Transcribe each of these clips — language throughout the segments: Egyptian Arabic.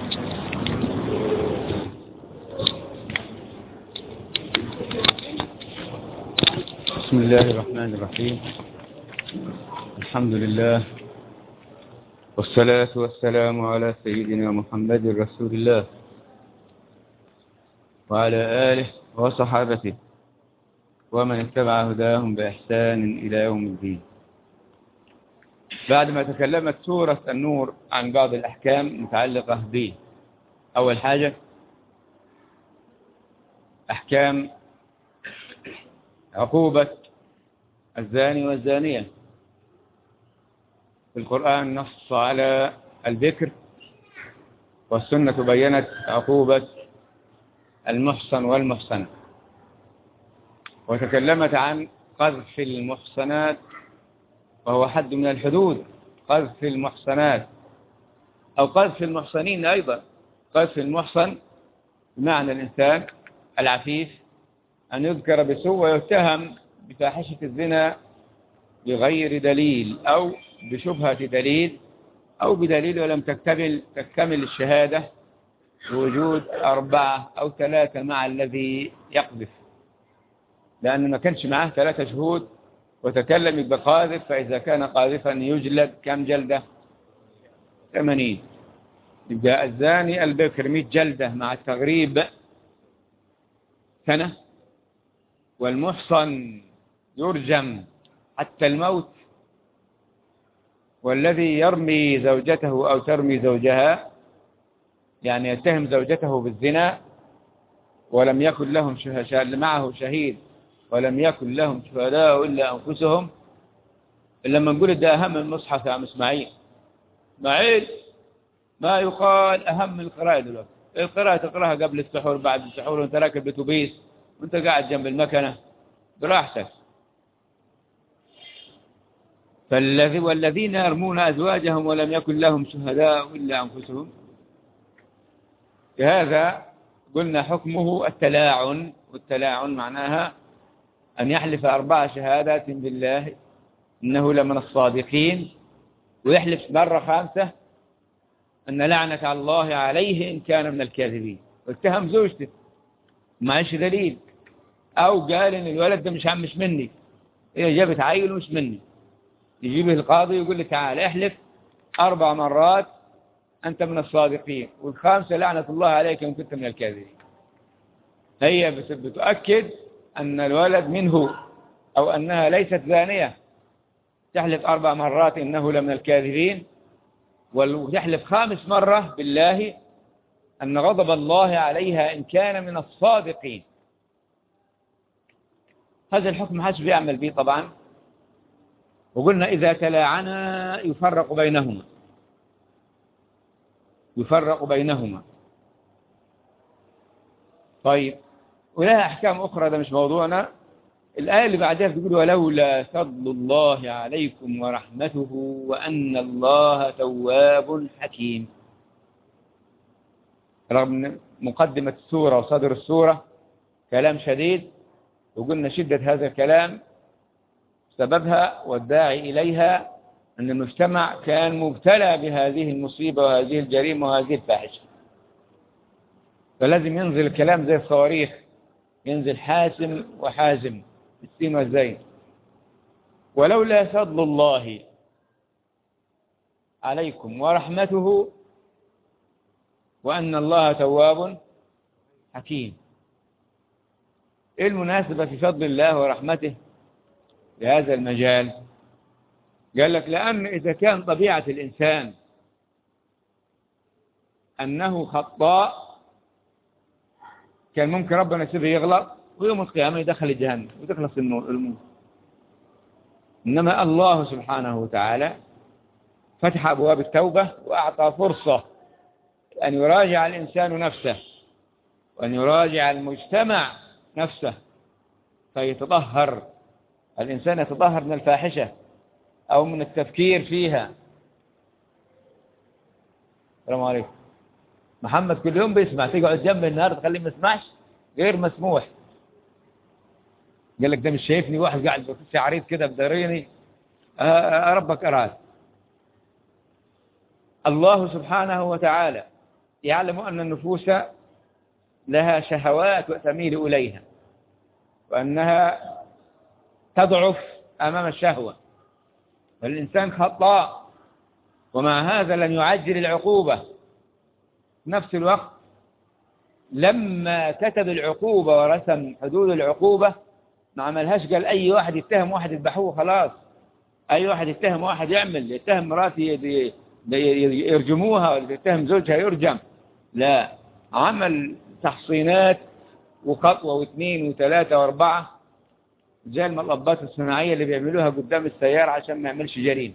بسم الله الرحمن الرحيم الحمد لله والصلاة والسلام على سيدنا محمد رسول الله وعلى آله وصحابته ومن اتبع هداهم بإحسان إلى يوم الدين بعد ما تكلمت سورة النور عن بعض الأحكام المتعلقة به أول حاجة أحكام عقوبة الزاني والزانية في القرآن نص على البكر والسنة بينت عقوبة المحصن والمحصنة وتكلمت عن قذف المحصنات وهو حد من الحدود قذف المحصنات أو قذف المحصنين أيضا قذف المحصن بمعنى الإنسان العفيف أن يذكر بسوء ويتهم بفاحشة الزنا بغير دليل أو بشبهة دليل أو بدليل ولم تكتمل تكتمل الشهادة بوجود أربعة أو ثلاثة مع الذي يقذف لأن ما كانش معاه ثلاثة شهود وتكلم يبقى قاذف فإذا كان قاذفا يجلد كم جلدة ثمانين يبقى الزاني البكر 100 جلدة مع التغريب سنة والمحصن يرجم حتى الموت والذي يرمي زوجته أو ترمي زوجها يعني يتهم زوجته بالزنا ولم يكن لهم شهداء معه شهيد ولم يكن لهم شهداء إلا أنفسهم لما نقول ده أهم من المصحف يا عم إسماعيل إسماعيل ما يقال أهم من القراءة دلوقتي القراءة تقراها قبل السحور بعد السحور وانت راكب بتوبيس وانت قاعد جنب المكنة براحتك فالذي والذين يرمون أزواجهم ولم يكن لهم شهداء إلا أنفسهم هذا قلنا حكمه التلاعن والتلاعن معناها أن يحلف أربع شهادات بالله إنه لمن الصادقين ويحلف مرة خامسة أن لعنة الله عليه إن كان من الكاذبين واتهم زوجته معيش دليل أو قال إن الولد ده مش عم مش مني هي جابت عيل مش مني يجيبه القاضي ويقول لي تعال احلف أربع مرات أنت من الصادقين والخامسة لعنة الله عليك إن كنت من الكاذبين هي بتؤكد أن الولد منه أو أنها ليست زانية تحلف أربع مرات إنه لمن الكاذبين وتحلف خامس مرة بالله أن غضب الله عليها إن كان من الصادقين هذا الحكم حسب يعمل به طبعا وقلنا إذا تلاعنا يفرق بينهما يفرق بينهما طيب ولها أحكام أخرى ده مش موضوعنا الآية اللي بعدها بتقول ولولا فضل الله عليكم ورحمته وأن الله تواب حكيم رغم مقدمة السورة وصدر السورة كلام شديد وقلنا شدة هذا الكلام سببها والداعي إليها أن المجتمع كان مبتلى بهذه المصيبة وهذه الجريمة وهذه الفاحشة فلازم ينزل الكلام زي الصواريخ ينزل حاسم وحازم السين والزين ولولا فضل الله عليكم ورحمته وأن الله تواب حكيم إيه المناسبة في فضل الله ورحمته لهذا المجال قال لك لأن إذا كان طبيعة الإنسان أنه خطاء كان ممكن ربنا يسيبه يغلط ويوم القيامة يدخل جهنم وتخلص الأمور إنما الله سبحانه وتعالى فتح أبواب التوبة وأعطى فرصة أن يراجع الإنسان نفسه وأن يراجع المجتمع نفسه فيتطهر الإنسان يتطهر من الفاحشة أو من التفكير فيها السلام عليكم محمد كل يوم بيسمع تقعد جنب النهار تخليه ما يسمعش غير مسموح قال لك ده مش شايفني واحد قاعد بكرسي عريض كده بداريني آه ربك أراد الله سبحانه وتعالى يعلم أن النفوس لها شهوات وتميل إليها وأنها تضعف أمام الشهوة والإنسان خطاء ومع هذا لم يعجل العقوبة في نفس الوقت لما كتب العقوبة ورسم حدود العقوبة ما عملهاش قال أي واحد يتهم واحد يذبحوه خلاص أي واحد يتهم واحد يعمل يتهم مراتي يرجموها ولا يتهم زوجها يرجم لا عمل تحصينات وخطوة واثنين وثلاثة واربعة زي المطبات الصناعية اللي بيعملوها قدام السيارة عشان ما يعملش جريمة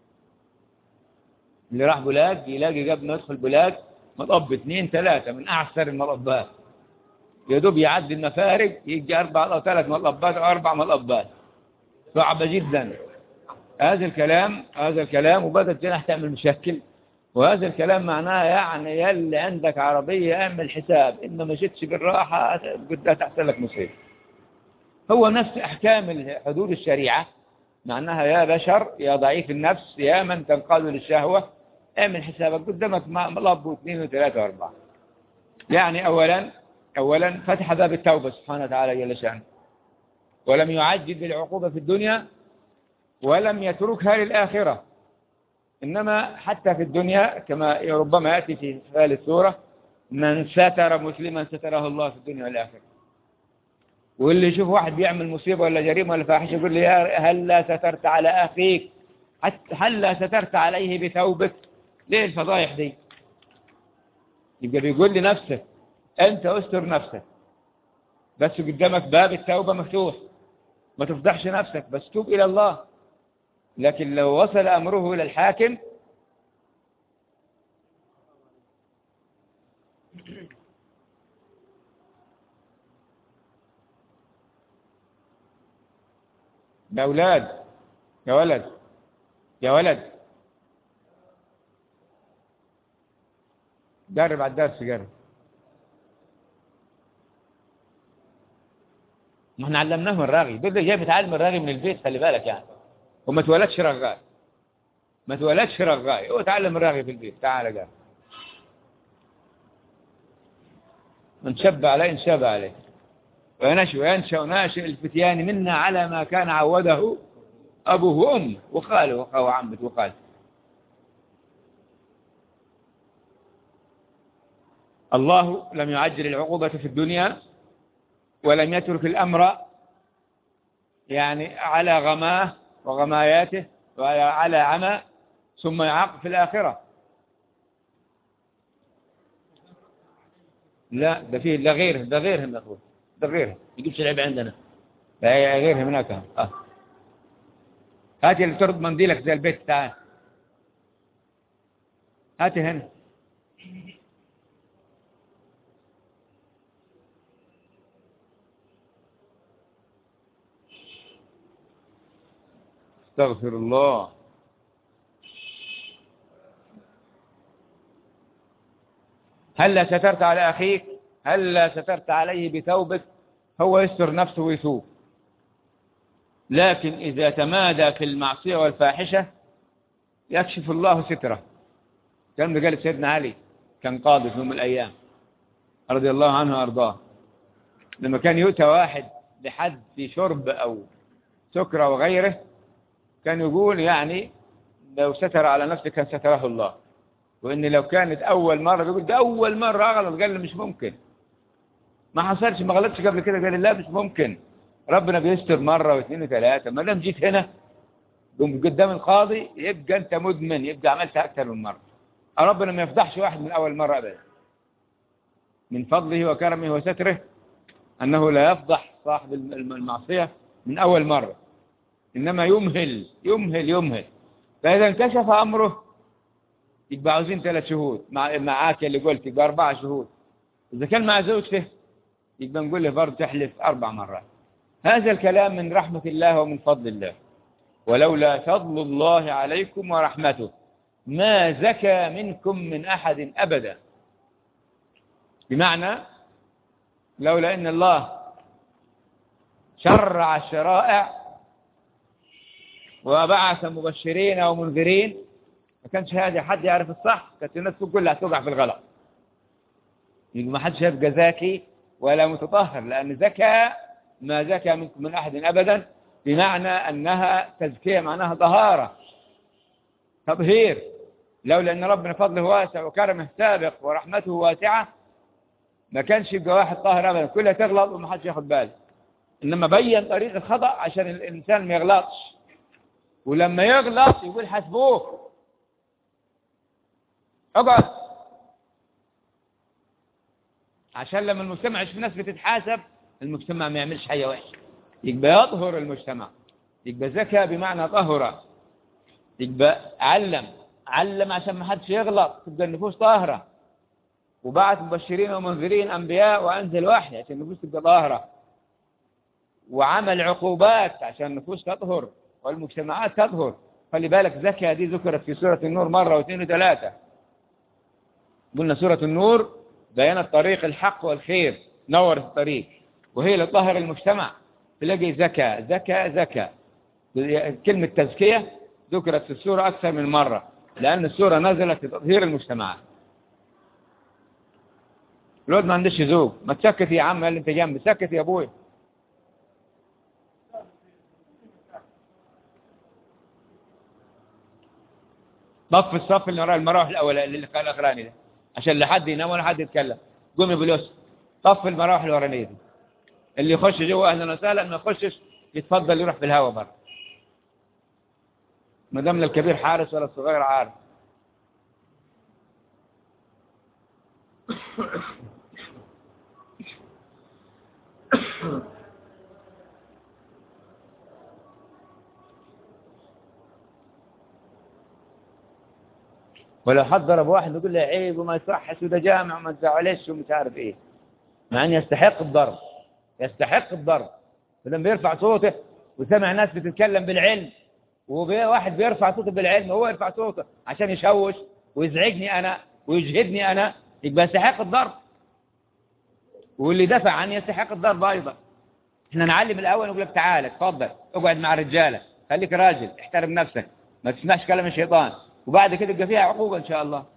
اللي راح بولاق يلاقي قبل ما يدخل بولاق مطب اثنين ثلاثة من أعسر المطبات يدوب يعدي المفارق يجي أربع أو ثلاث مطبات أو أربع مطبات صعبة جدا هذا الكلام هذا الكلام وبدأت جناح تعمل مشكل وهذا الكلام معناه يعني يلي عندك عربية اعمل حساب إن ما مشيتش بالراحة قد تحصل لك مصيبة هو نفس أحكام حدود الشريعة معناها يا بشر يا ضعيف النفس يا من تنقاد للشهوة اعمل حسابك قدامك ملب واثنين وثلاثة واربعة يعني أولا أولا فتح باب التوبة سبحانه وتعالى جل شأنه ولم يعجل بالعقوبة في الدنيا ولم يتركها للآخرة إنما حتى في الدنيا كما ربما يأتي في سؤال السورة من ستر مسلما ستره الله في الدنيا والآخرة واللي يشوف واحد بيعمل مصيبة ولا جريمة ولا فاحشة يقول لي هل لا سترت على أخيك هل لا سترت عليه بثوبك ليه الفضايح دي يبقى بيقول لنفسك أنت أستر نفسك بس قدامك باب التوبة مفتوح ما تفضحش نفسك بس توب إلى الله لكن لو وصل أمره إلى الحاكم يا أولاد يا ولد يا ولد جرب على الدرس جرب ما احنا علمناهم الراغي دول جاي بيتعلم الراغي من البيت خلي بالك يعني وما تولدش رغاي ما تولدش رغاي هو تعلم الراغي في البيت تعال قال من شب عليه انشب عليه وينشأ وينشأ ناشئ الفتيان منا على ما كان عوده أبوه وأمه وخاله وخاله وعمته وخاله الله لم يعجل العقوبة في الدنيا ولم يترك الأمر يعني على غماه وغماياته وعلى عمى ثم يعاقب في الآخرة لا ده فيه ده غيره ده غيرهم يا أخوي ده غيرهم يجيبش العيب عندنا لا غيرهم هناك اه هاتي اللي ترد منديلك زي البيت تعال هاتي هنا استغفر الله هل سترت على أخيك هل سترت عليه بثوبك هو يستر نفسه ويثوب لكن إذا تمادى في المعصية والفاحشة يكشف الله ستره كان قال سيدنا علي كان قاضي في يوم من الأيام رضي الله عنه وأرضاه لما كان يؤتى واحد بحد في شرب أو سكرة وغيره كان يقول يعني لو ستر على نفسه كان ستره الله وإن لو كانت أول مرة يقول ده أول مرة أغلط قال له مش ممكن ما حصلش ما غلطش قبل كده قال لا مش ممكن ربنا بيستر مرة واثنين وثلاثة ما دام جيت هنا قدام القاضي يبقى أنت مدمن يبقى عملت أكثر من مرة ربنا ما يفضحش واحد من أول مرة أبدا من فضله وكرمه وستره أنه لا يفضح صاحب المعصية من أول مرة إنما يمهل يمهل يمهل فإذا انكشف أمره يبقى عاوزين ثلاث شهود مع معاك اللي قلت يبقى أربعة شهود إذا كان مع زوجته يبقى نقول له برضه تحلف أربع مرات هذا الكلام من رحمة الله ومن فضل الله ولولا فضل الله عليكم ورحمته ما زكى منكم من أحد أبدا بمعنى لولا أن الله شرع الشرائع وبعث مبشرين ومنذرين ما كانش هذا حد يعرف الصح كانت الناس كلها توقع في الغلط يبقى ما حدش يبقى زاكي ولا متطهر لأن زكى ما زكى منكم من أحد أبدا بمعنى أنها تزكية معناها طهارة تطهير لولا أن ربنا فضله واسع وكرمه سابق ورحمته واسعة ما كانش يبقى واحد طاهر أبدا كلها تغلط وما حدش ياخد باله إنما بين طريق الخطأ عشان الإنسان ما يغلطش ولما يغلط يقول حسبوه اقعد عشان لما المجتمع يشوف ناس بتتحاسب المجتمع ما يعملش حاجة وحشة يبقى يطهر المجتمع يبقى زكى بمعنى طهر يبقى علم علم عشان ما حدش يغلط تبقى النفوس طاهرة وبعث مبشرين ومنذرين أنبياء وأنزل وحي عشان النفوس تبقى طاهرة وعمل عقوبات عشان النفوس تطهر والمجتمعات تطهر خلي بالك زكاة دي ذكرت في سورة النور مرة واثنين وثلاثة قلنا سورة النور بيانت طريق الحق والخير نورت الطريق وهي اللي تطهر المجتمع تلاقي زكاة زكاة زكاة كلمة تزكية ذكرت في السورة أكثر من مرة لأن السورة نزلت لتطهير المجتمعات الواد ما عندش زوج ما تسكت يا عم اللي انت جنبي سكت يا ابوي طف الصف اللي وراء المراوح الاول اللي قال الاخراني ده عشان لا حد ينام ولا حد يتكلم قوم يا بلوس طف المراوح الورانيه دي اللي يخش جوه اهلا وسهلا ما يخشش يتفضل يروح في الهواء بره ما دام لا الكبير حارس ولا الصغير عارف ولو حد ضرب واحد يقول له عيب وما يصحش وده جامع وما تزعلش ومش عارف ايه مع ان يستحق الضرب يستحق الضرب فلما بيرفع صوته وسمع ناس بتتكلم بالعلم وواحد بيرفع صوته بالعلم وهو يرفع صوته عشان يشوش ويزعجني انا ويجهدني انا يبقى يستحق الضرب واللي دفع عني يستحق الضرب ايضا احنا نعلم الاول نقول لك تعال اتفضل اقعد مع الرجاله خليك راجل احترم نفسك ما تسمعش كلام الشيطان وبعد كده يبقى فيها عقوبة إن شاء الله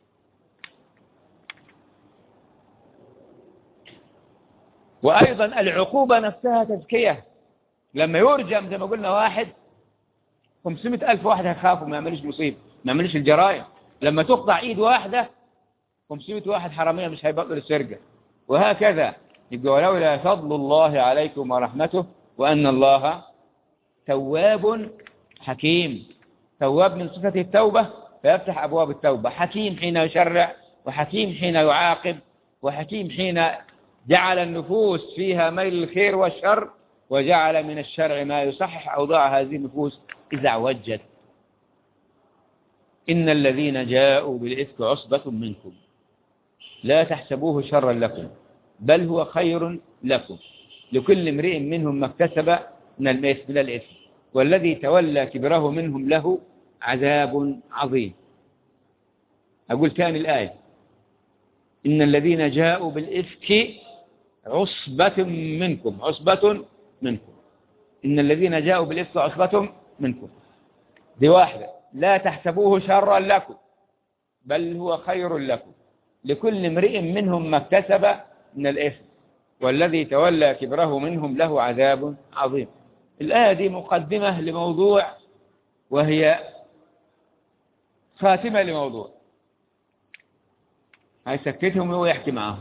وأيضا العقوبة نفسها تزكية لما يرجم زي ما قلنا واحد 500 ألف واحد هيخافوا ما يعملش مصيبة ما يعملش الجرائم لما تقطع إيد واحدة 500 واحد حرامية مش هيبطل السرقة وهكذا يبقى ولولا فضل الله عليكم ورحمته وأن الله تواب حكيم تواب من صفة التوبة فيفتح أبواب التوبة حكيم حين يشرع وحكيم حين يعاقب وحكيم حين جعل النفوس فيها ميل الخير والشر وجعل من الشرع ما يصحح أوضاع هذه النفوس إذا عوجت إن الذين جاءوا بالإفك عصبة منكم لا تحسبوه شرا لكم بل هو خير لكم لكل امرئ منهم ما اكتسب من الإثم من الإثم والذي تولى كبره منهم له عذاب عظيم أقول ثاني الآية إن الذين جاءوا بالإفك عصبة منكم عصبة منكم إن الذين جاءوا بالإفك عصبة منكم دي واحدة لا تحسبوه شرا لكم بل هو خير لكم لكل امرئ منهم ما اكتسب من الإثم والذي تولى كبره منهم له عذاب عظيم الآية دي مقدمة لموضوع وهي خاتمة لموضوع هيسكتهم وهو يحكي معاهم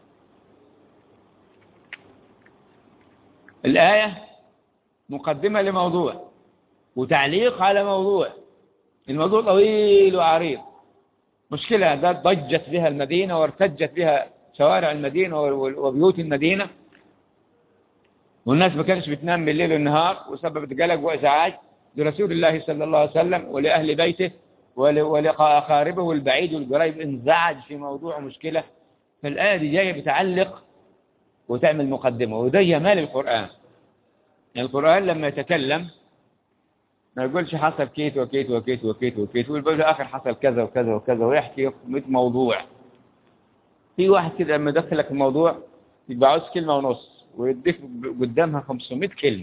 الآية مقدمة لموضوع وتعليق على موضوع الموضوع طويل وعريض مشكلة ده ضجت بها المدينة وارتجت بها شوارع المدينة وبيوت المدينة والناس ما كانش بتنام بالليل والنهار وسببت قلق وإزعاج لرسول الله صلى الله عليه وسلم ولأهل بيته ولأقاربه البعيد والقريب انزعج في موضوع مشكلة فالآية دي جاية بتعلق وتعمل مقدمة وده جمال القرآن القرآن لما يتكلم ما يقولش حصل كيت وكيت وكيت وكيت وكيت ويقول آخر حصل كذا وكذا وكذا ويحكي 100 موضوع في واحد كده لما يدخلك الموضوع يبقى عاوز كلمة ونص ويديك قدامها 500 كلمة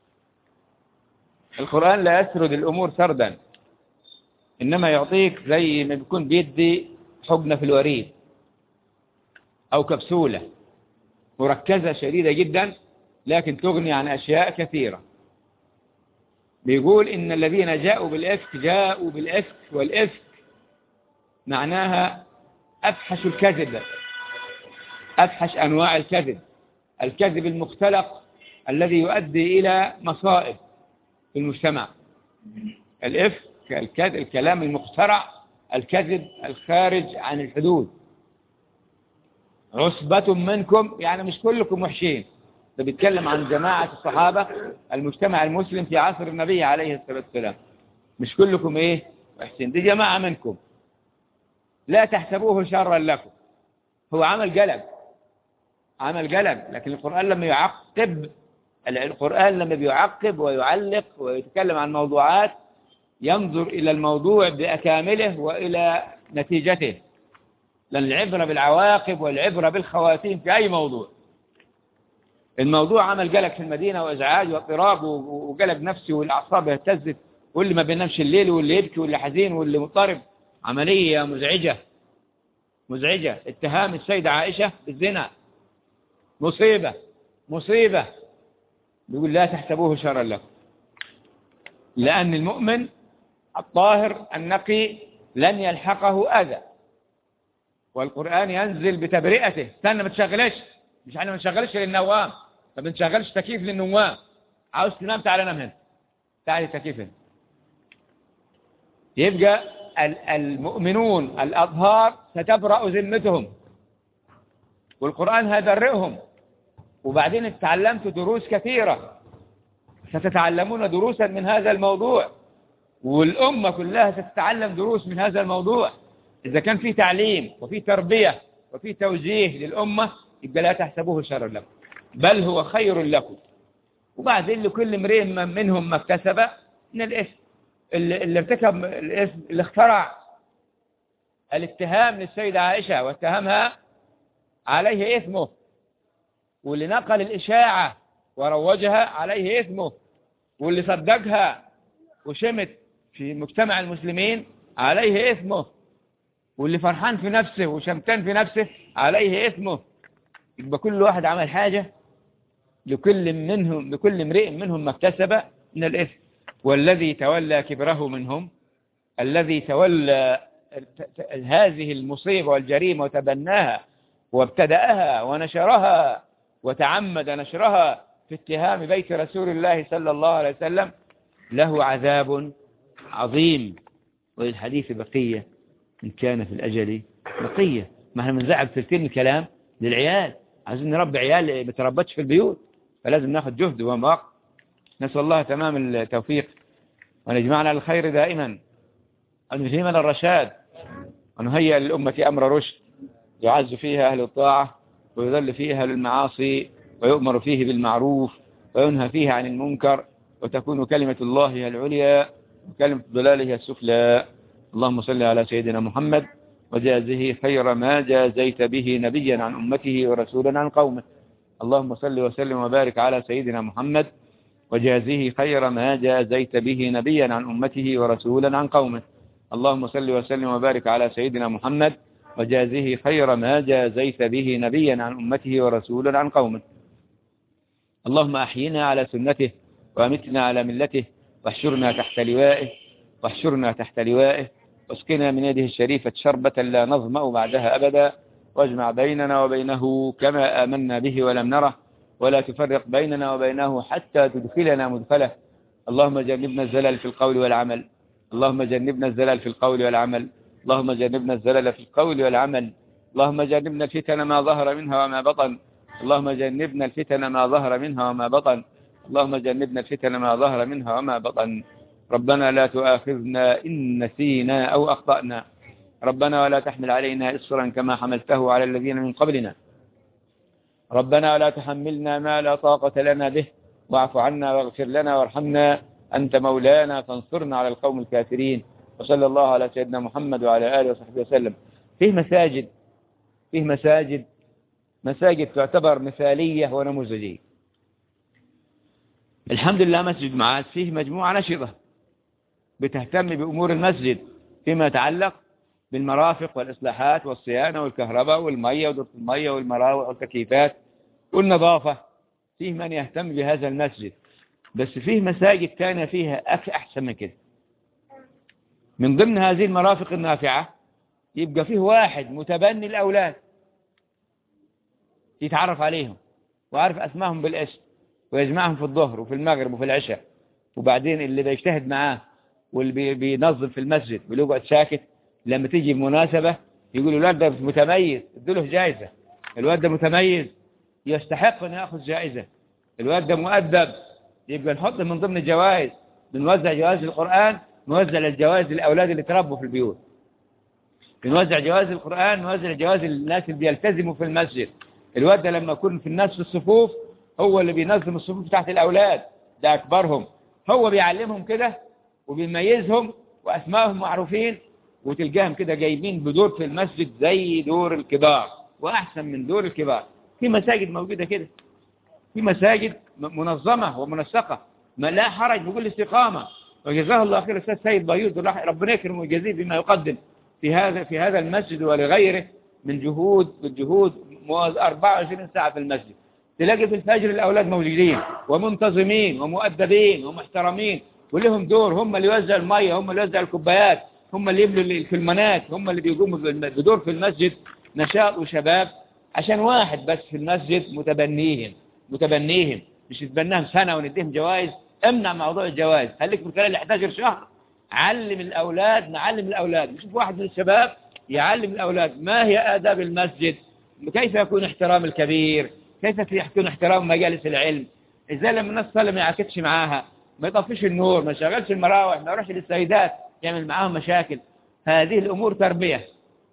القرآن لا يسرد الأمور سردا إنما يعطيك زي ما بيكون بيدي حقنة في الوريد أو كبسولة مركزة شديدة جدا لكن تغني عن أشياء كثيرة بيقول إن الذين جاءوا بالإفك جاءوا بالإفك والإفك معناها أفحش الكذب أفحش أنواع الكذب الكذب المختلق الذي يؤدي إلى مصائب في المجتمع الإفك الكلام المخترع الكذب الخارج عن الحدود عصبة منكم يعني مش كلكم وحشين ده بيتكلم عن جماعة الصحابة المجتمع المسلم في عصر النبي عليه الصلاة والسلام مش كلكم ايه وحشين دي جماعة منكم لا تحسبوه شرا لكم هو عمل قلق عمل قلق لكن القرآن لما يعقب القرآن لما بيعقب ويعلق ويتكلم عن موضوعات ينظر إلى الموضوع بأكامله وإلى نتيجته لأن العبرة بالعواقب والعبرة بالخواتيم في أي موضوع الموضوع عمل قلق في المدينة وإزعاج واضطراب وقلق نفسي والأعصاب اهتزت واللي ما بينامش الليل واللي يبكي واللي حزين واللي مضطرب عملية مزعجة مزعجة اتهام السيدة عائشة بالزنا مصيبة مصيبة بيقول لا تحسبوه شرا لكم لأن المؤمن الطاهر النقي لن يلحقه أذى والقرآن ينزل بتبرئته استنى ما تشغلش مش احنا ما نشغلش للنوام ما بنشغلش تكييف للنوام عاوز تنام تعالى نام هنا تعالى التكييف هنا يبقى المؤمنون الأطهار ستبرأ ذمتهم والقرآن هيبرئهم وبعدين تعلمت دروس كثيرة ستتعلمون دروسا من هذا الموضوع والأمة كلها ستتعلم دروس من هذا الموضوع إذا كان في تعليم وفي تربية وفي توجيه للأمة يبقى لا تحسبوه شرا لكم بل هو خير لكم وبعدين لكل امرئ منهم ما اكتسب من الاسم اللي, اللي ارتكب الاسم اللي اخترع الاتهام للسيدة عائشة واتهمها عليه اسمه واللي نقل الإشاعة وروجها عليه اسمه واللي صدقها وشمت في مجتمع المسلمين عليه اسمه واللي فرحان في نفسه وشمتان في نفسه عليه اسمه يبقى كل واحد عمل حاجة لكل منهم لكل امرئ منهم ما اكتسب من الاسم والذي تولى كبره منهم الذي تولى هذه المصيبة والجريمة وتبناها وابتدأها ونشرها وتعمد نشرها في اتهام بيت رسول الله صلى الله عليه وسلم له عذاب عظيم وللحديث بقية إن كان في الأجل بقية ما احنا بنزعل ثلثين الكلام للعيال عايزين نربي عيال ما تربتش في البيوت فلازم ناخذ جهد ومواقع نسأل الله تمام التوفيق وأن يجمعنا الخير دائما أن يلهمنا الرشاد وأن نهيئ للأمة أمر رشد يعز فيها أهل الطاعة ويذل فيها أهل المعاصي ويؤمر فيه بالمعروف وينهى فيه عن المنكر وتكون كلمة الله هي العليا وكلمة الضلال هي السفلى اللهم صل على سيدنا محمد وجازه خير ما جازيت به نبيا عن أمته ورسولا عن قومه اللهم صل وسلم وبارك على سيدنا محمد وجازه خير ما جازيت به نبيا عن أمته ورسولا عن قومه اللهم صل وسلم وبارك على سيدنا محمد وجازه خير ما جازيت به نبيا عن أمته ورسولا عن قومه اللهم أحينا على سنته وأمتنا على ملته واحشرنا تحت لوائه واحشرنا تحت لوائه واسقنا من يده الشريفة شربة لا نظمأ بعدها أبدا واجمع بيننا وبينه كما آمنا به ولم نره ولا تفرق بيننا وبينه حتى تدخلنا مدخله اللهم جنبنا الزلل في القول والعمل اللهم جنبنا الزلل في القول والعمل اللهم جنبنا الزلل في القول والعمل اللهم جنبنا الفتن ما ظهر منها وما بطن اللهم جنبنا الفتن ما ظهر منها وما بطن اللهم جنبنا الفتن ما ظهر منها وما بطن ربنا لا تؤاخذنا إن نسينا أو أخطأنا ربنا ولا تحمل علينا إصرا كما حملته على الذين من قبلنا ربنا ولا تحملنا ما لا طاقة لنا به واعف عنا واغفر لنا وارحمنا أنت مولانا فانصرنا على القوم الكافرين وصلى الله على سيدنا محمد وعلى آله وصحبه وسلم فيه مساجد فيه مساجد مساجد تعتبر مثالية ونموذجية الحمد لله مسجد معاد فيه مجموعة نشطة بتهتم بأمور المسجد فيما يتعلق بالمرافق والإصلاحات والصيانة والكهرباء والمية ودورة المية والمراوح والتكييفات والنظافة فيه من يهتم بهذا المسجد بس فيه مساجد كان فيها أحسن من كده من ضمن هذه المرافق النافعة يبقى فيه واحد متبني الأولاد يتعرف عليهم وعارف أسمائهم بالاسم ويجمعهم في الظهر وفي المغرب وفي العشاء وبعدين اللي بيجتهد معاه واللي بينظم في المسجد ويقعد ساكت لما تيجي بمناسبة يقول الواد ده متميز ادوا جائزة الواد ده متميز يستحق ان ياخذ جائزة الواد ده مؤدب يبقى نحط من ضمن الجوائز بنوزع جوائز القرآن نوزع الجوائز للأولاد اللي تربوا في البيوت بنوزع جوائز القرآن نوزع جوائز للناس اللي بيلتزموا في المسجد الواد ده لما يكون في الناس في الصفوف هو اللي بينظم الصفوف بتاعت الأولاد ده أكبرهم هو بيعلمهم كده وبيميزهم وأسمائهم معروفين وتلقاهم كده جايبين بدور في المسجد زي دور الكبار وأحسن من دور الكبار في مساجد موجودة كده في مساجد منظمة ومنسقة ما لا حرج بيقول الاستقامة وجزاه الله خير الأستاذ سيد بيوت ربنا يكرمه ويجزيه بما يقدم في هذا في هذا المسجد ولغيره من جهود من جهود 24 ساعة في المسجد تلاقي في الفجر الأولاد موجودين ومنتظمين ومؤدبين ومحترمين ولهم دور هم اللي يوزعوا المية هم اللي يوزعوا الكوبايات هم اللي يبلوا الكلمانات هم اللي بيقوموا بدور في المسجد نشاط وشباب عشان واحد بس في المسجد متبنيهم متبنيهم مش يتبناهم سنة ونديهم جوائز امنع موضوع الجوائز خليك في خلال 11 شهر علم الأولاد نعلم الأولاد نشوف واحد من الشباب يعلم الأولاد ما هي آداب المسجد كيف يكون احترام الكبير كيف يكون احترام مجالس العلم ازاي لما الناس صلى ما يعكسش معاها ما يطفيش النور ما يشغلش المراوح ما يروحش للسيدات يعمل معاهم مشاكل هذه الأمور تربية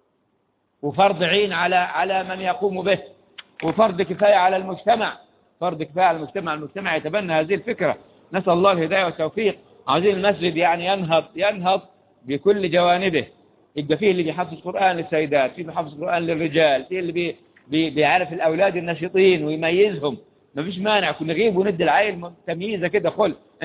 وفرض عين على على من يقوم به وفرض كفاية على المجتمع فرض كفاية على المجتمع المجتمع يتبنى هذه الفكرة نسأل الله الهداية والتوفيق عايزين المسجد يعني ينهض ينهض بكل جوانبه يبقى فيه اللي بيحفظ قرآن للسيدات فيه بيحفظ قرآن للرجال فيه اللي بي بي بيعرف الأولاد النشيطين ويميزهم ما فيش مانع كنا نغيب وندي العيل تمييزة كده خل